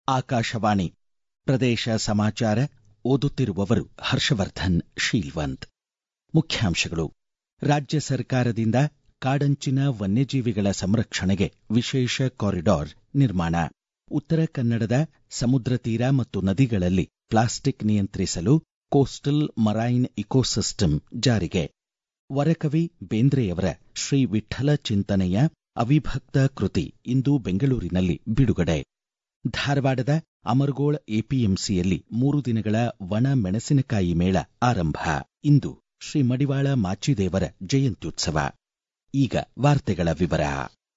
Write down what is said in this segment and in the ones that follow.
ಆಕಾಶವಾಣಿ ಪ್ರದೇಶ ಸಮಾಚಾರ ಓದುತ್ತಿರುವವರು ಹರ್ಷವರ್ಧನ್ ಶೀಲ್ವಂತ್ ಮುಖ್ಯಾಂಶಗಳು ರಾಜ್ಯ ಸರ್ಕಾರದಿಂದ ಕಾಡಂಚಿನ ವನ್ಯಜೀವಿಗಳ ಸಂರಕ್ಷಣೆಗೆ ವಿಶೇಷ ಕಾರಿಡಾರ್ ನಿರ್ಮಾಣ ಉತ್ತರ ಕನ್ನಡದ ಸಮುದ್ರ ತೀರ ಮತ್ತು ನದಿಗಳಲ್ಲಿ ಪ್ಲಾಸ್ಟಿಕ್ ನಿಯಂತ್ರಿಸಲು ಕೋಸ್ಟಲ್ ಮರೈನ್ ಇಕೋಸಿಸ್ಟಮ್ ಜಾರಿಗೆ ವರಕವಿ ಬೇಂದ್ರೆಯವರ ಶ್ರೀ ವಿಠಲ ಚಿಂತನೆಯ ಅವಿಭಕ್ತ ಕೃತಿ ಇಂದು ಬೆಂಗಳೂರಿನಲ್ಲಿ ಬಿಡುಗಡೆ ಧಾರವಾಡದ ಅಮರಗೋಳ ಎಪಿಎಂಸಿಯಲ್ಲಿ ಮೂರು ದಿನಗಳ ಒಣ ಮೆಣಸಿನಕಾಯಿ ಮೇಳ ಆರಂಭ ಇಂದು ಶ್ರೀ ಮಡಿವಾಳ ಮಾಚಿದೇವರ ಜಯಂತ್ಯುತ್ಸವ ಈಗ ವಾರ್ತೆಗಳ ವಿವರ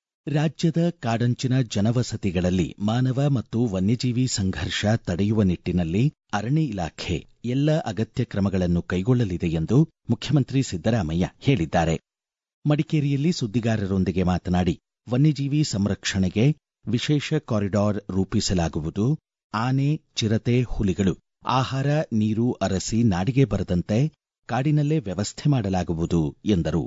ರಾಜ್ಯದ ಕಾಡಂಚಿನ ಜನವಸತಿಗಳಲ್ಲಿ ಮಾನವ ಮತ್ತು ವನ್ಯಜೀವಿ ಸಂಘರ್ಷ ತಡೆಯುವ ನಿಟ್ಟಿನಲ್ಲಿ ಅರಣ್ಯ ಇಲಾಖೆ ಎಲ್ಲ ಅಗತ್ಯ ಕ್ರಮಗಳನ್ನು ಕೈಗೊಳ್ಳಲಿದೆ ಎಂದು ಮುಖ್ಯಮಂತ್ರಿ ಸಿದ್ದರಾಮಯ್ಯ ಹೇಳಿದ್ದಾರೆ ಮಡಿಕೇರಿಯಲ್ಲಿ ಸುದ್ದಿಗಾರರೊಂದಿಗೆ ಮಾತನಾಡಿ ವನ್ಯಜೀವಿ ಸಂರಕ್ಷಣೆಗೆ ವಿಶೇಷ ಕಾರಿಡಾರ್ ರೂಪಿಸಲಾಗುವುದು ಆನೆ ಚಿರತೆ ಹುಲಿಗಳು ಆಹಾರ ನೀರು ಅರಸಿ ನಾಡಿಗೆ ಬರದಂತೆ ಕಾಡಿನಲ್ಲೇ ವ್ಯವಸ್ಥೆ ಮಾಡಲಾಗುವುದು ಎಂದರು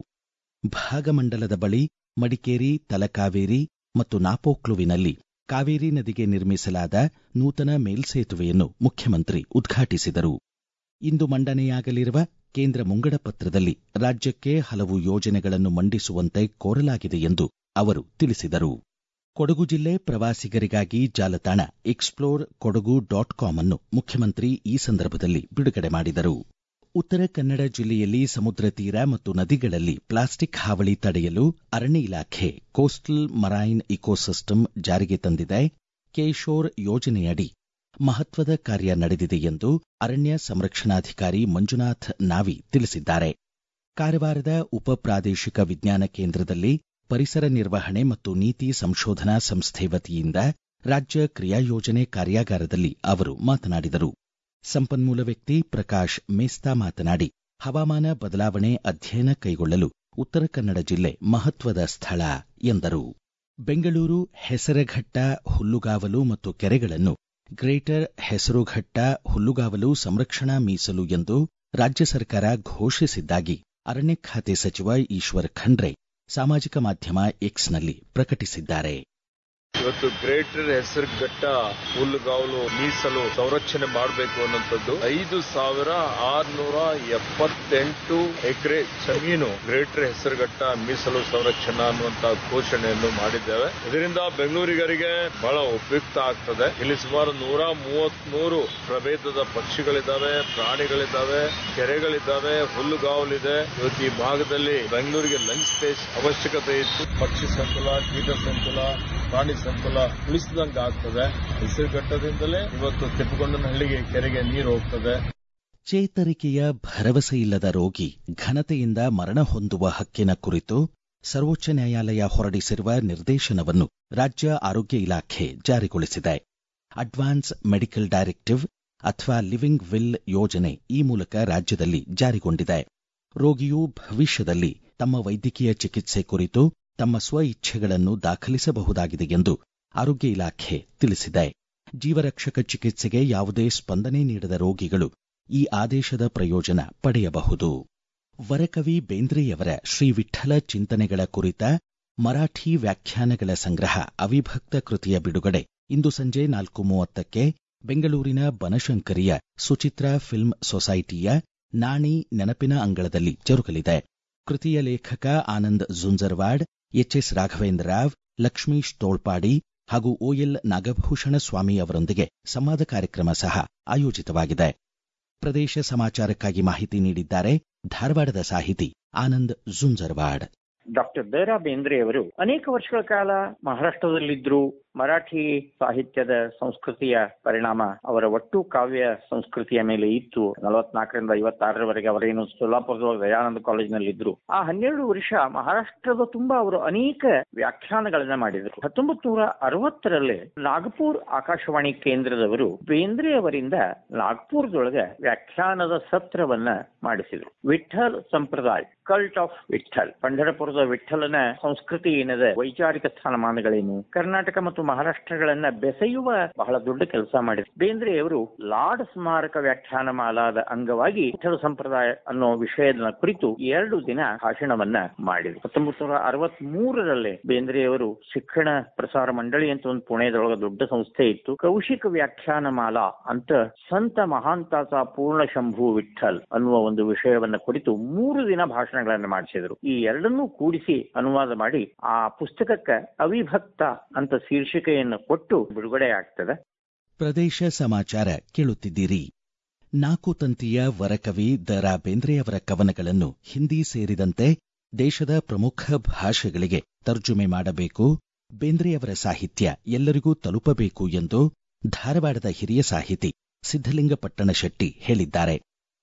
ಭಾಗಮಂಡಲದ ಬಳಿ ಮಡಿಕೇರಿ ತಲಕಾವೇರಿ ಮತ್ತು ನಾಪೋಕ್ಲುವಿನಲ್ಲಿ ಕಾವೇರಿ ನದಿಗೆ ನಿರ್ಮಿಸಲಾದ ನೂತನ ಮೇಲ್ಸೇತುವೆಯನ್ನು ಮುಖ್ಯಮಂತ್ರಿ ಉದ್ಘಾಟಿಸಿದರು ಇಂದು ಮಂಡನೆಯಾಗಲಿರುವ ಕೇಂದ್ರ ಮುಂಗಡ ಪತ್ರದಲ್ಲಿ ರಾಜ್ಯಕ್ಕೆ ಹಲವು ಯೋಜನೆಗಳನ್ನು ಮಂಡಿಸುವಂತೆ ಕೋರಲಾಗಿದೆ ಎಂದು ಅವರು ತಿಳಿಸಿದರು ಕೊಡಗು ಜಿಲ್ಲೆ ಪ್ರವಾಸಿಗರಿಗಾಗಿ ಜಾಲತಾಣ ಎಕ್ಸ್ಪ್ಲೋರ್ ಕೊಡಗು ಡಾಟ್ ಕಾಮ್ ಅನ್ನು ಮುಖ್ಯಮಂತ್ರಿ ಈ ಸಂದರ್ಭದಲ್ಲಿ ಬಿಡುಗಡೆ ಮಾಡಿದರು ಉತ್ತರ ಕನ್ನಡ ಜಿಲ್ಲೆಯಲ್ಲಿ ಸಮುದ್ರ ತೀರ ಮತ್ತು ನದಿಗಳಲ್ಲಿ ಪ್ಲಾಸ್ಟಿಕ್ ಹಾವಳಿ ತಡೆಯಲು ಅರಣ್ಯ ಇಲಾಖೆ ಕೋಸ್ಟಲ್ ಮರೈನ್ ಇಕೋಸಿಸ್ಟಮ್ ಜಾರಿಗೆ ತಂದಿದೆ ಕೆಶೋರ್ ಯೋಜನೆಯಡಿ ಮಹತ್ವದ ಕಾರ್ಯ ನಡೆದಿದೆ ಎಂದು ಅರಣ್ಯ ಸಂರಕ್ಷಣಾಧಿಕಾರಿ ಮಂಜುನಾಥ್ ನಾವಿ ತಿಳಿಸಿದ್ದಾರೆ ಕಾರವಾರದ ಉಪ ಪ್ರಾದೇಶಿಕ ವಿಜ್ಞಾನ ಕೇಂದ್ರದಲ್ಲಿ ಪರಿಸರ ನಿರ್ವಹಣೆ ಮತ್ತು ನೀತಿ ಸಂಶೋಧನಾ ಸಂಸ್ಥೆ ವತಿಯಿಂದ ರಾಜ್ಯ ಕ್ರಿಯಾಯೋಜನೆ ಕಾರ್ಯಾಗಾರದಲ್ಲಿ ಅವರು ಮಾತನಾಡಿದರು ಸಂಪನ್ಮೂಲ ವ್ಯಕ್ತಿ ಪ್ರಕಾಶ್ ಮೇಸ್ತಾ ಮಾತನಾಡಿ ಹವಾಮಾನ ಬದಲಾವಣೆ ಅಧ್ಯಯನ ಕೈಗೊಳ್ಳಲು ಉತ್ತರ ಕನ್ನಡ ಜಿಲ್ಲೆ ಮಹತ್ವದ ಸ್ಥಳ ಎಂದರು ಬೆಂಗಳೂರು ಹೆಸರಘಟ್ಟ ಹುಲ್ಲುಗಾವಲು ಮತ್ತು ಕೆರೆಗಳನ್ನು ಗ್ರೇಟರ್ ಹೆಸರುಘಟ್ಟ ಹುಲ್ಲುಗಾವಲು ಸಂರಕ್ಷಣಾ ಮೀಸಲು ಎಂದು ರಾಜ್ಯ ಸರ್ಕಾರ ಘೋಷಿಸಿದ್ದಾಗಿ ಅರಣ್ಯ ಖಾತೆ ಸಚಿವ ಈಶ್ವರ್ ಖಂಡ್ರೆ ಸಾಮಾಜಿಕ ಮಾಧ್ಯಮ ಎಕ್ಸ್ನಲ್ಲಿ ಪ್ರಕಟಿಸಿದ್ದಾರೆ ಇವತ್ತು ಗ್ರೇಟರ್ ಹೆಸರುಘಟ್ಟ ಹುಲ್ಲುಗಾವಲು ಮೀಸಲು ಸಂರಕ್ಷಣೆ ಮಾಡಬೇಕು ಅನ್ನೋಂಥದ್ದು ಐದು ಸಾವಿರ ಆರ್ನೂರ ಎಪ್ಪತ್ತೆಂಟು ಎಕರೆ ಜಮೀನು ಗ್ರೇಟರ್ ಹೆಸರುಘಟ್ಟ ಮೀಸಲು ಸಂರಕ್ಷಣಾ ಅನ್ನುವಂತ ಘೋಷಣೆಯನ್ನು ಮಾಡಿದ್ದೇವೆ ಇದರಿಂದ ಬೆಂಗಳೂರಿಗರಿಗೆ ಬಹಳ ಉಪಯುಕ್ತ ಆಗ್ತದೆ ಇಲ್ಲಿ ಸುಮಾರು ನೂರ ಮೂವತ್ಮೂರು ಪ್ರಭೇದದ ಪಕ್ಷಿಗಳಿದ್ದಾವೆ ಪ್ರಾಣಿಗಳಿದ್ದಾವೆ ಕೆರೆಗಳಿದ್ದಾವೆ ಹುಲ್ಲುಗಾವಲಿದೆ ಇವತ್ತು ಈ ಭಾಗದಲ್ಲಿ ಬೆಂಗಳೂರಿಗೆ ಲಂಚ್ ಸ್ಪೇಸ್ ಅವಶ್ಯಕತೆ ಇತ್ತು ಪಕ್ಷಿ ಸಂಕುಲ ಕೀಟ ಸಂಕುಲ ಪ್ರಾಣಿ ಸಂಕುಲ ಉಳಿಸಿದಂಗೆ ಆಗ್ತದೆ ಹೆಸರುಘಟ್ಟದಿಂದಲೇ ಇವತ್ತು ತಿಪ್ಪಗೊಂಡನಹಳ್ಳಿಗೆ ಕೆರೆಗೆ ನೀರು ಹೋಗ್ತದೆ ಚೇತರಿಕೆಯ ಭರವಸೆ ಇಲ್ಲದ ರೋಗಿ ಘನತೆಯಿಂದ ಮರಣ ಹೊಂದುವ ಹಕ್ಕಿನ ಕುರಿತು ಸರ್ವೋಚ್ಚ ನ್ಯಾಯಾಲಯ ಹೊರಡಿಸಿರುವ ನಿರ್ದೇಶನವನ್ನು ರಾಜ್ಯ ಆರೋಗ್ಯ ಇಲಾಖೆ ಜಾರಿಗೊಳಿಸಿದೆ ಅಡ್ವಾನ್ಸ್ ಮೆಡಿಕಲ್ ಡೈರೆಕ್ಟಿವ್ ಅಥವಾ ಲಿವಿಂಗ್ ವಿಲ್ ಯೋಜನೆ ಈ ಮೂಲಕ ರಾಜ್ಯದಲ್ಲಿ ಜಾರಿಗೊಂಡಿದೆ ರೋಗಿಯು ಭವಿಷ್ಯದಲ್ಲಿ ತಮ್ಮ ವೈದ್ಯಕೀಯ ಚಿಕಿತ್ಸೆ ಕುರಿತು ತಮ್ಮ ಸ್ವ ಇಚ್ಛೆಗಳನ್ನು ದಾಖಲಿಸಬಹುದಾಗಿದೆ ಎಂದು ಆರೋಗ್ಯ ಇಲಾಖೆ ತಿಳಿಸಿದೆ ಜೀವರಕ್ಷಕ ಚಿಕಿತ್ಸೆಗೆ ಯಾವುದೇ ಸ್ಪಂದನೆ ನೀಡದ ರೋಗಿಗಳು ಈ ಆದೇಶದ ಪ್ರಯೋಜನ ಪಡೆಯಬಹುದು ವರಕವಿ ಬೇಂದ್ರೆಯವರ ಶ್ರೀ ವಿಠಲ ಚಿಂತನೆಗಳ ಕುರಿತ ಮರಾಠಿ ವ್ಯಾಖ್ಯಾನಗಳ ಸಂಗ್ರಹ ಅವಿಭಕ್ತ ಕೃತಿಯ ಬಿಡುಗಡೆ ಇಂದು ಸಂಜೆ ನಾಲ್ಕು ಮೂವತ್ತಕ್ಕೆ ಬೆಂಗಳೂರಿನ ಬನಶಂಕರಿಯ ಸುಚಿತ್ರ ಫಿಲ್ಮ್ ಸೊಸೈಟಿಯ ನಾಣಿ ನೆನಪಿನ ಅಂಗಳದಲ್ಲಿ ಜರುಗಲಿದೆ ಕೃತಿಯ ಲೇಖಕ ಆನಂದ್ ಜುಂಜರ್ವಾಡ್ ಎಚ್ಎಸ್ ರಾಘವೇಂದ್ರ ರಾವ್ ಲಕ್ಷ್ಮೀಶ್ ತೋಳ್ಪಾಡಿ ಹಾಗೂ ಓಎಲ್ ನಾಗಭೂಷಣ ಸ್ವಾಮಿ ಅವರೊಂದಿಗೆ ಸಂವಾದ ಕಾರ್ಯಕ್ರಮ ಸಹ ಆಯೋಜಿತವಾಗಿದೆ ಪ್ರದೇಶ ಸಮಾಚಾರಕ್ಕಾಗಿ ಮಾಹಿತಿ ನೀಡಿದ್ದಾರೆ ಧಾರವಾಡದ ಸಾಹಿತಿ ಆನಂದ್ ಜುಂಜರ್ವಾಡ್ ಡಾಕ್ಟರ್ ಬೇರಾ ಬೇಂದ್ರೆಯವರು ಅನೇಕ ವರ್ಷಗಳ ಕಾಲ ಮಹಾರಾಷ್ಟ್ರದಲ್ಲಿದ್ರು ಮರಾಠಿ ಸಾಹಿತ್ಯದ ಸಂಸ್ಕೃತಿಯ ಪರಿಣಾಮ ಅವರ ಒಟ್ಟು ಕಾವ್ಯ ಸಂಸ್ಕೃತಿಯ ಮೇಲೆ ಇತ್ತು ನಲವತ್ನಾಲ್ಕರಿಂದ ಐವತ್ತಾರರವರೆಗೆ ಅವರೇನು ಸೋಲಾಪುರದ ದಯಾನಂದ ಕಾಲೇಜಿನಲ್ಲಿದ್ರು ಆ ಹನ್ನೆರಡು ವರ್ಷ ಮಹಾರಾಷ್ಟ್ರದ ತುಂಬಾ ಅವರು ಅನೇಕ ವ್ಯಾಖ್ಯಾನಗಳನ್ನ ಮಾಡಿದರು ಹತ್ತೊಂಬತ್ ನೂರ ಅರವತ್ತರಲ್ಲಿ ನಾಗಪುರ್ ಆಕಾಶವಾಣಿ ಕೇಂದ್ರದವರು ಬೇಂದ್ರೆ ಅವರಿಂದ ನಾಗ್ಪುರದೊಳಗೆ ವ್ಯಾಖ್ಯಾನದ ಸತ್ರವನ್ನ ಮಾಡಿಸಿದರು ವಿಠಲ್ ಸಂಪ್ರದಾಯ ಕಲ್ಟ್ ಆಫ್ ವಿಠಲ್ ಪಂಢರಪುರದ ವಿಠಲನ ಸಂಸ್ಕೃತಿ ಏನಿದೆ ವೈಚಾರಿಕ ಸ್ಥಾನಮಾನಗಳೇನು ಕರ್ನಾಟಕ ಮತ್ತು ಮತ್ತು ಮಹಾರಾಷ್ಟ್ರಗಳನ್ನ ಬೆಸೆಯುವ ಬಹಳ ದೊಡ್ಡ ಕೆಲಸ ಮಾಡಿದ್ರು ಬೇಂದ್ರೆಯವರು ಲಾರ್ಡ್ ಸ್ಮಾರಕ ವ್ಯಾಖ್ಯಾನ ಮಾಲಾದ ಅಂಗವಾಗಿ ವಿಠಲ ಸಂಪ್ರದಾಯ ಅನ್ನೋ ವಿಷಯದ ಕುರಿತು ಎರಡು ದಿನ ಭಾಷಣವನ್ನ ಮಾಡಿದ್ರು ಹತ್ತೊಂಬತ್ತು ನೂರ ಅರವತ್ ಮೂರರಲ್ಲೇ ಬೇಂದ್ರೆಯವರು ಶಿಕ್ಷಣ ಪ್ರಸಾರ ಮಂಡಳಿ ಅಂತ ಒಂದು ಪುಣೆದೊಳಗ ದೊಡ್ಡ ಸಂಸ್ಥೆ ಇತ್ತು ಕೌಶಿಕ ವ್ಯಾಖ್ಯಾನ ಮಾಲಾ ಅಂತ ಸಂತ ಮಹಾಂತಾಸ ಪೂರ್ಣ ಶಂಭು ವಿಠಲ್ ಅನ್ನುವ ಒಂದು ವಿಷಯವನ್ನ ಕುರಿತು ಮೂರು ದಿನ ಭಾಷಣಗಳನ್ನ ಮಾಡಿಸಿದ್ರು ಈ ಎರಡನ್ನೂ ಕೂಡಿಸಿ ಅನುವಾದ ಮಾಡಿ ಆ ಪುಸ್ತಕಕ್ಕೆ ಅವಿಭಕ್ತ ಅಂತ ಶೀರ್ಷಿಕೆಯನ್ನು ಕೊಟ್ಟು ಬಿಡುಗಡೆ ಆಗ್ತದೆ ಪ್ರದೇಶ ಸಮಾಚಾರ ಕೇಳುತ್ತಿದ್ದೀರಿ ನಾಲ್ಕು ತಂತಿಯ ವರಕವಿ ದ ರಾ ಬೇಂದ್ರೆಯವರ ಕವನಗಳನ್ನು ಹಿಂದಿ ಸೇರಿದಂತೆ ದೇಶದ ಪ್ರಮುಖ ಭಾಷೆಗಳಿಗೆ ತರ್ಜುಮೆ ಮಾಡಬೇಕು ಬೇಂದ್ರೆಯವರ ಸಾಹಿತ್ಯ ಎಲ್ಲರಿಗೂ ತಲುಪಬೇಕು ಎಂದು ಧಾರವಾಡದ ಹಿರಿಯ ಸಾಹಿತಿ ಸಿದ್ದಲಿಂಗ ಪಟ್ಟಣಶೆಟ್ಟಿ ಹೇಳಿದ್ದಾರೆ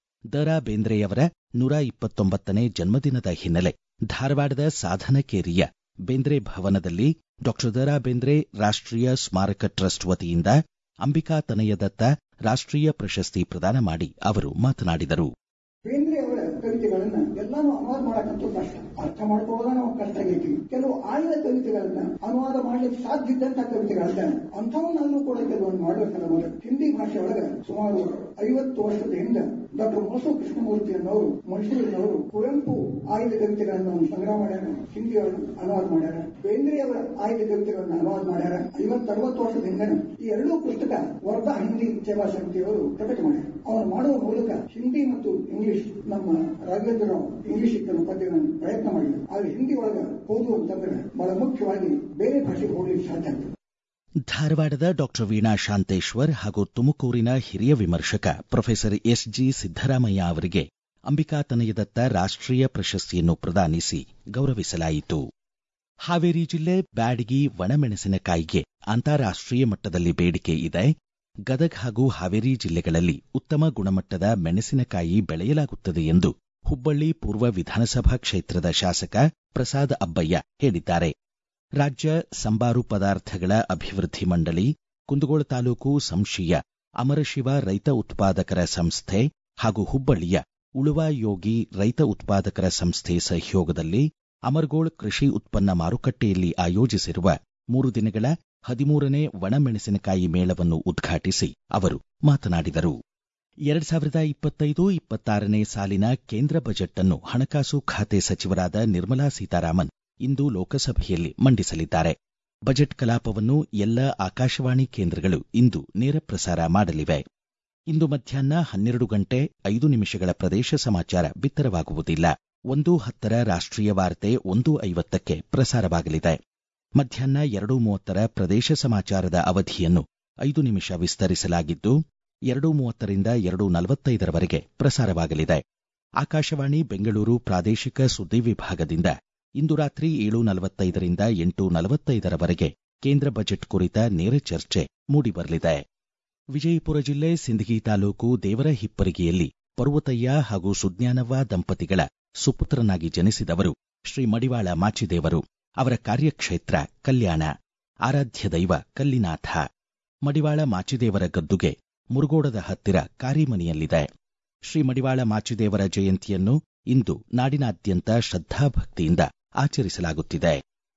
ದ ರಾ ಬೇಂದ್ರೆಯವರ ನೂರ ಇಪ್ಪತ್ತೊಂಬತ್ತನೇ ಜನ್ಮದಿನದ ಹಿನ್ನೆಲೆ ಧಾರವಾಡದ ಸಾಧನಕೇರಿಯ ಬೇಂದ್ರೆ ಭವನದಲ್ಲಿ ಡಾಕ್ಟರ್ ದ ರಾ ಬೇಂದ್ರೆ ರಾಷ್ಟ್ರೀಯ ಸ್ಮಾರಕ ಟ್ರಸ್ಟ್ ವತಿಯಿಂದ ಅಂಬಿಕಾ ತನಯದತ್ತ ರಾಷ್ಟ್ರೀಯ ಪ್ರಶಸ್ತಿ ಪ್ರದಾನ ಮಾಡಿ ಅವರು ಮಾತನಾಡಿದರು ಬೇಂದ್ರೆ ಅವರ ಕವಿತೆಗಳನ್ನ ಎಲ್ಲಾನು ಅನುವಾದ ಮಾಡಕ್ಕಂತೂ ಕಷ್ಟ ಅರ್ಥ ಮಾಡ್ಕೊಳ್ಳೋದ ನಾವು ಕಷ್ಟ ಆಗೈತಿ ಕೆಲವು ಆಯ್ದ ಕವಿತೆಗಳನ್ನ ಅನುವಾದ ಮಾಡ್ಲಿಕ್ಕೆ ಸಾಧ್ಯ ಇದ್ದಂತ ಕವಿತೆಗಳನ್ನ ಅಂಥವನ್ನಾದ್ರೂ ಕೂಡ ಕೆಲವೊಂದು ಮಾಡ್ಬೇಕಲ್ಲ ಮೊದಲು ಹಿಂದಿ ಭಾಷೆ ಒಳಗ ಸುಮಾರು ಐವತ್ತು ವರ್ಷದ ಹಿಂದೆ ಡಾಕ್ಟರ್ ಮೋಸು ಕೃಷ್ಣಮೂರ್ತಿ ಅನ್ನೋರು ಮೈಸೂರಿನವರು ಕುವೆಂಪು ಆಯ್ದ ಕವಿತೆಗಳನ್ನ ಒಂದು ಸಂಗ್ರಹ ಮಾಡ್ಯಾರ ಹಿಂದಿಯವರು ಅನುವಾದ ಮಾಡ್ಯಾರ ಬೇಂದ್ರೆ ಅವರ ಆಯ್ದ ಕವಿತೆಗಳನ್ನ ಅನುವಾದ ಮಾಡ್ಯಾರ ಐವತ್ತರವತ್ತು ವರ್ಷದ ಹಿಂದೆ ಈ ಎರಡೂ ಪುಸ್ತಕ ವರ್ಧಾ ಹಿಂದಿ ಸೇವಾ ಸಮಿತಿಯವರು ಪ್ರಕಟ ಮಾಡ್ಯಾರ ಅವನು ಮಾಡುವ ಮೂಲಕ ಹಿಂದಿ ಮತ್ತು ಇಂಗ್ಲಿಷ್ ನಮ್ಮ ರಾಘವೇಂದ್ರ ರಾವ್ ಇಂಗ್ಲಿಷ್ ಕೆಲವು ಪದ್ಯಗಳನ್ನು ಪ್ರಯತ್ನ ಮಾಡಿದ್ರು ಆದ್ರೆ ಹಿಂದಿ ಒಳಗ ಓದು ಅಂತಂದ್ರೆ ಬಹಳ ಮುಖ್ಯವಾಗಿ ಬೇರೆ ಭಾಷೆಗೆ ಹೋಗ್ಲಿಕ್ಕೆ ಸಾಧ್ಯ ಆಗ್ತದೆ ಧಾರವಾಡದ ಡಾಕ್ಟರ್ ವೀಣಾ ಶಾಂತೇಶ್ವರ್ ಹಾಗೂ ತುಮಕೂರಿನ ಹಿರಿಯ ವಿಮರ್ಶಕ ಪ್ರೊಫೆಸರ್ ಎಸ್ ಜಿ ಸಿದ್ದರಾಮಯ್ಯ ಅವರಿಗೆ ಅಂಬಿಕಾ ತನಯದತ್ತ ರಾಷ್ಟ್ರೀಯ ಪ್ರಶಸ್ತಿಯನ್ನು ಪ್ರದಾನಿಸಿ ಗೌರವಿಸಲಾಯಿತು ಹಾವೇರಿ ಜಿಲ್ಲೆ ಬ್ಯಾಡಗಿ ಒಣಮೆಣಸಿನಕಾಯಿಗೆ ಅಂತಾರಾಷ್ಟ್ರೀಯ ಮಟ್ಟದಲ್ಲಿ ಬೇಡಿಕೆ ಇದೆ ಗದಗ ಹಾಗೂ ಹಾವೇರಿ ಜಿಲ್ಲೆಗಳಲ್ಲಿ ಉತ್ತಮ ಗುಣಮಟ್ಟದ ಮೆಣಸಿನಕಾಯಿ ಬೆಳೆಯಲಾಗುತ್ತದೆ ಎಂದು ಹುಬ್ಬಳ್ಳಿ ಪೂರ್ವ ವಿಧಾನಸಭಾ ಕ್ಷೇತ್ರದ ಶಾಸಕ ಪ್ರಸಾದ್ ಅಬ್ಬಯ್ಯ ಹೇಳಿದ್ದಾರೆ ರಾಜ್ಯ ಸಂಬಾರು ಪದಾರ್ಥಗಳ ಅಭಿವೃದ್ಧಿ ಮಂಡಳಿ ಕುಂದಗೋಳ ತಾಲೂಕು ಸಂಶಿಯ ಅಮರಶಿವ ರೈತ ಉತ್ಪಾದಕರ ಸಂಸ್ಥೆ ಹಾಗೂ ಹುಬ್ಬಳ್ಳಿಯ ಉಳುವ ಯೋಗಿ ರೈತ ಉತ್ಪಾದಕರ ಸಂಸ್ಥೆ ಸಹಯೋಗದಲ್ಲಿ ಅಮರ್ಗೋಳ್ ಕೃಷಿ ಉತ್ಪನ್ನ ಮಾರುಕಟ್ಟೆಯಲ್ಲಿ ಆಯೋಜಿಸಿರುವ ಮೂರು ದಿನಗಳ ಹದಿಮೂರನೇ ಒಣಮೆಣಸಿನಕಾಯಿ ಮೇಳವನ್ನು ಉದ್ಘಾಟಿಸಿ ಅವರು ಮಾತನಾಡಿದರು ಎರಡ್ ಸಾವಿರದ ಇಪ್ಪತ್ತೈದು ಇಪ್ಪತ್ತಾರನೇ ಸಾಲಿನ ಕೇಂದ್ರ ಬಜೆಟ್ ಅನ್ನು ಹಣಕಾಸು ಖಾತೆ ಸಚಿವರಾದ ನಿರ್ಮಲಾ ಸೀತಾರಾಮನ್ ಇಂದು ಲೋಕಸಭೆಯಲ್ಲಿ ಮಂಡಿಸಲಿದ್ದಾರೆ ಬಜೆಟ್ ಕಲಾಪವನ್ನು ಎಲ್ಲ ಆಕಾಶವಾಣಿ ಕೇಂದ್ರಗಳು ಇಂದು ನೇರ ಪ್ರಸಾರ ಮಾಡಲಿವೆ ಇಂದು ಮಧ್ಯಾಹ್ನ ಹನ್ನೆರಡು ಗಂಟೆ ಐದು ನಿಮಿಷಗಳ ಪ್ರದೇಶ ಸಮಾಚಾರ ಬಿತ್ತರವಾಗುವುದಿಲ್ಲ ಒಂದು ಹತ್ತರ ರಾಷ್ಟ್ರೀಯ ವಾರ್ತೆ ಒಂದು ಐವತ್ತಕ್ಕೆ ಪ್ರಸಾರವಾಗಲಿದೆ ಮಧ್ಯಾಹ್ನ ಎರಡು ಮೂವತ್ತರ ಪ್ರದೇಶ ಸಮಾಚಾರದ ಅವಧಿಯನ್ನು ಐದು ನಿಮಿಷ ವಿಸ್ತರಿಸಲಾಗಿದ್ದು ಎರಡು ಮೂವತ್ತರಿಂದ ಎರಡು ನಲವತ್ತೈದರವರೆಗೆ ಪ್ರಸಾರವಾಗಲಿದೆ ಆಕಾಶವಾಣಿ ಬೆಂಗಳೂರು ಪ್ರಾದೇಶಿಕ ಸುದ್ದಿ ವಿಭಾಗದಿಂದ ಇಂದು ರಾತ್ರಿ ಏಳು ನಲವತ್ತೈದರಿಂದ ಎಂಟು ನಲವತ್ತೈದರವರೆಗೆ ಕೇಂದ್ರ ಬಜೆಟ್ ಕುರಿತ ನೇರ ಚರ್ಚೆ ಮೂಡಿಬರಲಿದೆ ವಿಜಯಪುರ ಜಿಲ್ಲೆ ಸಿಂದಗಿ ತಾಲೂಕು ದೇವರ ಹಿಪ್ಪರಿಗೆಯಲ್ಲಿ ಪರ್ವತಯ್ಯ ಹಾಗೂ ಸುಜ್ಞಾನವ್ವ ದಂಪತಿಗಳ ಸುಪುತ್ರನಾಗಿ ಜನಿಸಿದವರು ಶ್ರೀ ಮಡಿವಾಳ ಮಾಚಿದೇವರು ಅವರ ಕಾರ್ಯಕ್ಷೇತ್ರ ಕಲ್ಯಾಣ ಆರಾಧ್ಯ ದೈವ ಕಲ್ಲಿನಾಥ ಮಡಿವಾಳ ಮಾಚಿದೇವರ ಗದ್ದುಗೆ ಮುರುಗೋಡದ ಹತ್ತಿರ ಕಾರಿಮನಿಯಲ್ಲಿದೆ ಶ್ರೀ ಮಡಿವಾಳ ಮಾಚಿದೇವರ ಜಯಂತಿಯನ್ನು ಇಂದು ನಾಡಿನಾದ್ಯಂತ ಶ್ರದ್ಧಾಭಕ್ತಿಯಿಂದ ಆಚರಿಸಲಾಗುತ್ತಿದೆ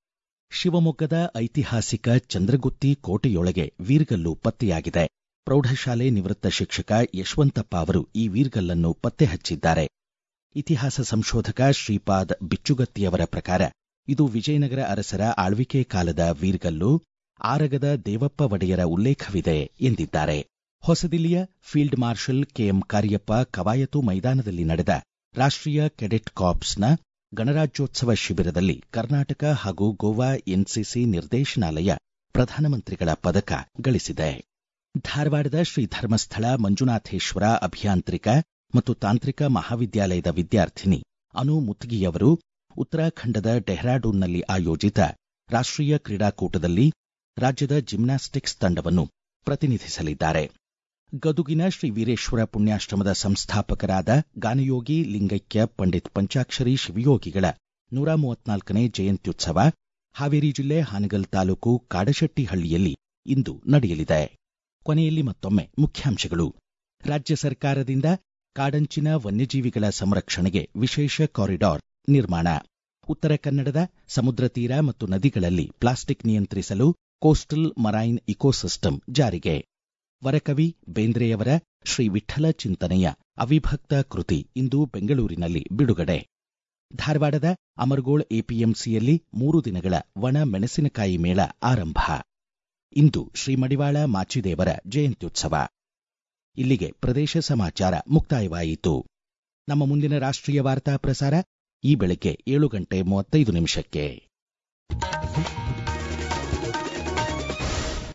ಶಿವಮೊಗ್ಗದ ಐತಿಹಾಸಿಕ ಚಂದ್ರಗುತ್ತಿ ಕೋಟೆಯೊಳಗೆ ವೀರ್ಗಲ್ಲು ಪತ್ತೆಯಾಗಿದೆ ಪ್ರೌಢಶಾಲೆ ನಿವೃತ್ತ ಶಿಕ್ಷಕ ಯಶವಂತಪ್ಪ ಅವರು ಈ ವೀರ್ಗಲ್ಲನ್ನು ಪತ್ತೆ ಹಚ್ಚಿದ್ದಾರೆ ಇತಿಹಾಸ ಸಂಶೋಧಕ ಶ್ರೀಪಾದ್ ಬಿಚ್ಚುಗತ್ತಿಯವರ ಪ್ರಕಾರ ಇದು ವಿಜಯನಗರ ಅರಸರ ಆಳ್ವಿಕೆ ಕಾಲದ ವೀರ್ಗಲ್ಲು ಆರಗದ ದೇವಪ್ಪ ಒಡೆಯರ ಉಲ್ಲೇಖವಿದೆ ಎಂದಿದ್ದಾರೆ ಹೊಸದಿಲ್ಲಿಯ ಫೀಲ್ಡ್ ಮಾರ್ಷಲ್ ಕೆಎಂ ಕಾರ್ಯಪ್ಪ ಕವಾಯತು ಮೈದಾನದಲ್ಲಿ ನಡೆದ ರಾಷ್ಟ್ರೀಯ ಕೆಡೆಟ್ ಕಾರ್ಪ್ಸ್ನ ಗಣರಾಜ್ಯೋತ್ಸವ ಶಿಬಿರದಲ್ಲಿ ಕರ್ನಾಟಕ ಹಾಗೂ ಗೋವಾ ಎನ್ಸಿಸಿ ನಿರ್ದೇಶನಾಲಯ ಪ್ರಧಾನಮಂತ್ರಿಗಳ ಪದಕ ಗಳಿಸಿದೆ ಧಾರವಾಡದ ಶ್ರೀ ಧರ್ಮಸ್ಥಳ ಮಂಜುನಾಥೇಶ್ವರ ಅಭಿಯಾಂತ್ರಿಕ ಮತ್ತು ತಾಂತ್ರಿಕ ಮಹಾವಿದ್ಯಾಲಯದ ವಿದ್ಯಾರ್ಥಿನಿ ಅನು ಮುತ್ಗಿಯವರು ಉತ್ತರಾಖಂಡದ ಡೆಹ್ರಾಡೂನ್ನಲ್ಲಿ ಆಯೋಜಿತ ರಾಷ್ಟ್ರೀಯ ಕ್ರೀಡಾಕೂಟದಲ್ಲಿ ರಾಜ್ಯದ ಜಿಮ್ನಾಸ್ಟಿಕ್ಸ್ ತಂಡವನ್ನು ಪ್ರತಿನಿಧಿಸಲಿದ್ದಾರೆ ಗದುಗಿನ ಶ್ರೀ ವೀರೇಶ್ವರ ಪುಣ್ಯಾಶ್ರಮದ ಸಂಸ್ಥಾಪಕರಾದ ಗಾನಯೋಗಿ ಲಿಂಗೈಕ್ಯ ಪಂಡಿತ್ ಪಂಚಾಕ್ಷರಿ ಶಿವಯೋಗಿಗಳ ನೂರ ಮೂವತ್ನಾಲ್ಕನೇ ಜಯಂತ್ಯುತ್ಸವ ಹಾವೇರಿ ಜಿಲ್ಲೆ ಹಾನಗಲ್ ತಾಲೂಕು ಕಾಡಶೆಟ್ಟಿಹಳ್ಳಿಯಲ್ಲಿ ಇಂದು ನಡೆಯಲಿದೆ ಕೊನೆಯಲ್ಲಿ ಮತ್ತೊಮ್ಮೆ ಮುಖ್ಯಾಂಶಗಳು ರಾಜ್ಯ ಸರ್ಕಾರದಿಂದ ಕಾಡಂಚಿನ ವನ್ಯಜೀವಿಗಳ ಸಂರಕ್ಷಣೆಗೆ ವಿಶೇಷ ಕಾರಿಡಾರ್ ನಿರ್ಮಾಣ ಉತ್ತರ ಕನ್ನಡದ ಸಮುದ್ರ ತೀರ ಮತ್ತು ನದಿಗಳಲ್ಲಿ ಪ್ಲಾಸ್ಟಿಕ್ ನಿಯಂತ್ರಿಸಲು ಕೋಸ್ಟಲ್ ಮರೈನ್ ಇಕೋಸಿಸ್ಟಮ್ ಜಾರಿಗೆ ವರಕವಿ ಬೇಂದ್ರೆಯವರ ಶ್ರೀ ವಿಠಲ ಚಿಂತನೆಯ ಅವಿಭಕ್ತ ಕೃತಿ ಇಂದು ಬೆಂಗಳೂರಿನಲ್ಲಿ ಬಿಡುಗಡೆ ಧಾರವಾಡದ ಅಮರಗೋಳ್ ಎಪಿಎಂಸಿಯಲ್ಲಿ ಮೂರು ದಿನಗಳ ಒಣ ಮೆಣಸಿನಕಾಯಿ ಮೇಳ ಆರಂಭ ಇಂದು ಶ್ರೀ ಮಡಿವಾಳ ಮಾಚಿದೇವರ ಜಯಂತ್ಯುತ್ಸವ ಇಲ್ಲಿಗೆ ಪ್ರದೇಶ ಸಮಾಚಾರ ಮುಕ್ತಾಯವಾಯಿತು ನಮ್ಮ ಮುಂದಿನ ರಾಷ್ಟ್ರೀಯ ವಾರ್ತಾ ಪ್ರಸಾರ ಈ ಬೆಳಗ್ಗೆ ಏಳು ಗಂಟೆ ಮೂವತ್ತೈದು ನಿಮಿಷಕ್ಕೆ